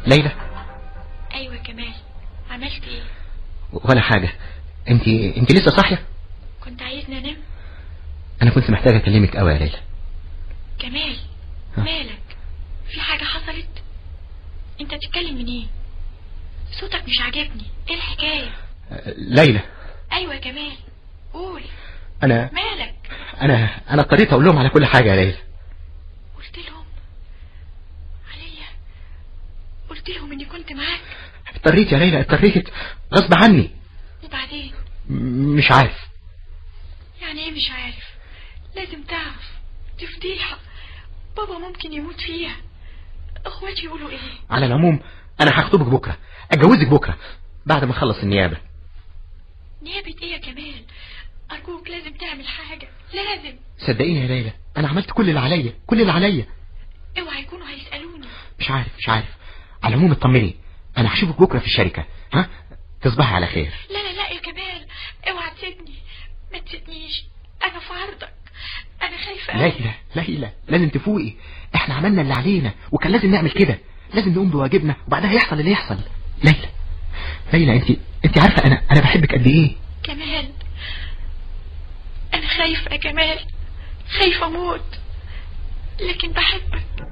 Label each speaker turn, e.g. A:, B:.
A: ليلى
B: ايوه كمال عملت ايه
A: ولا حاجة انت انت لسه صاحية
B: كنت عايزني انام
A: انا كنت محتاج اكلمك قوي يا ليلى
B: كمال
A: ها؟
B: مالك في حاجة حصلت انت بتتكلم منين صوتك مش عاجبني ايه الحكاية
A: أه، ليلى
B: ايوه يا كمال قول
A: انا
B: مالك
A: انا انا اضطريت اقول لهم على كل حاجة يا ليلى
B: قلت لهم عليا قلت لهم اني كنت معاك
A: اضطريت يا ليلى اضطريت غصب عني
B: وبعدين
A: م- مش عارف
B: يعني ايه مش عارف لازم تعرف دي فضيحة بابا ممكن يموت فيها اخواتي يقولوا ايه
A: على العموم انا هخطبك بكرة اتجوزك بكرة بعد ما اخلص النيابة
B: نيابة ايه يا كمال ارجوك لازم تعمل حاجة لازم
A: صدقيني يا ليلى انا عملت كل اللي عليا كل اللي عليا
B: اوعى يكونوا هيسألوني
A: مش عارف مش عارف على العموم اطمني انا هشوفك بكرة في الشركة ها تصبحي على خير
B: لا لا لا يا كمال اوعى تسيبني ما تسيبنيش انا في عرضك انا خايفة أوي.
A: ليلى ليلى لازم تفوقي احنا عملنا اللي علينا وكان لازم نعمل كده لازم نقوم بواجبنا وبعدها يحصل اللي يحصل ليلى ليلى انت انت عارفه انا انا بحبك قد ايه
B: كمال انا خايفة يا كمال خايفة اموت لكن بحبك